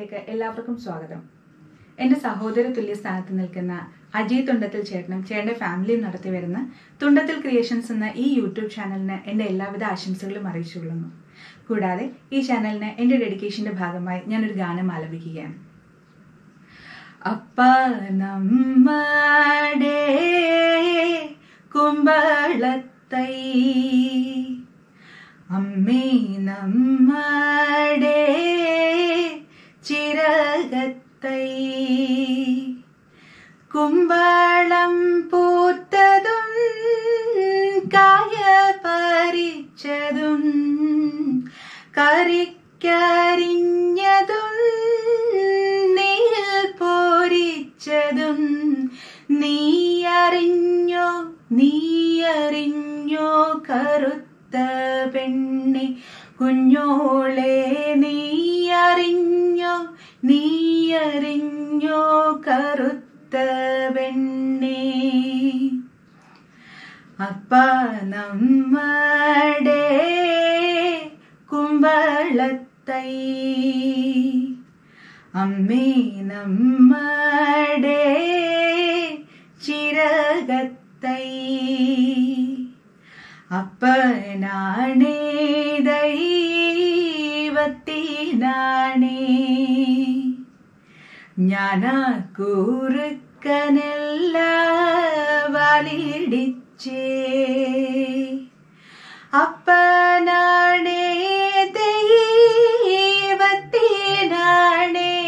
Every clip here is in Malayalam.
ക്ലാസ്സിലേക്ക് എല്ലാവർക്കും സ്വാഗതം എൻ്റെ സഹോദര തുല്യ സ്ഥാനത്ത് നിൽക്കുന്ന അജയ് തുണ്ടത്തിൽ ചേട്ടനും ചേട്ടൻ്റെ ഫാമിലിയും നടത്തി വരുന്ന തുണ്ടത്തിൽ ക്രിയേഷൻസ് എന്ന ഈ യൂട്യൂബ് ചാനലിന് എൻ്റെ എല്ലാവിധ ആശംസകളും അറിയിച്ചുകൊള്ളുന്നു കൂടാതെ ഈ ചാനലിന് എൻ്റെ ഡെഡിക്കേഷൻ്റെ ഭാഗമായി ഞാനൊരു ഗാനം ആലപിക്കുകയാണ് അപ്പ നമ്മടെ കുമ്പളത്തൈ അമ്മേ നമ്മടെ ചിരകത്തൈ കുമ്പളം പൂത്തതും കായ പറിച്ചതും കറിക്കരിഞ്ഞതും നെയ്യിൽ പോരിച്ചതും നീ അറിഞ്ഞോ നീ അറിഞ്ഞോ കറുത്ത പെണ്ണെ കുഞ്ഞോളെ നീ അറിഞ്ഞോ നീ അറിഞ്ഞോ കറുത്ത പെണ്ണെ അപ്പ നമ്മടെ കുമ്പളത്തൈ അമ്മേ നമ്മടെ ചിരകത്തൈ അപ്പനാണേ ദൈവത്തിനാണേ ഞാനാ കൂറുക്കനല്ല വലിടിച്ചേ അപ്പനാണേ ദൈവത്തിനാണേ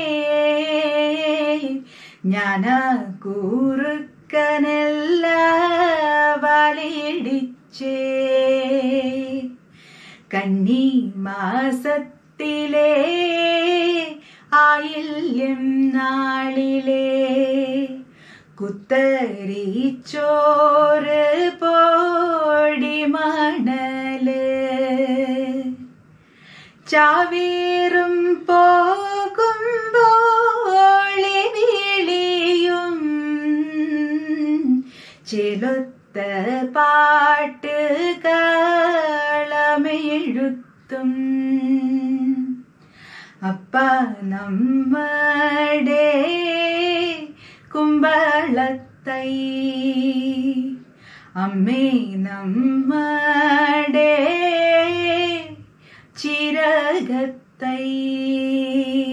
ഞാനാ കൂറുക്കനല്ല വലിടിച്ചേ കന്നി മാസത്തിലെ ആയില്യം നാളിലെ കുത്തരിച്ചോറ് പോടി മണല് ചാവേറും പോകുമ്പോളി വിളിയും ചെലുത്ത പാട്ട് കളമെഴുത്തും അപ്പ നമ്മടെ കുമ്പളത്തൈ അമ്മേ നമ്മടെ ചിരകത്തൈ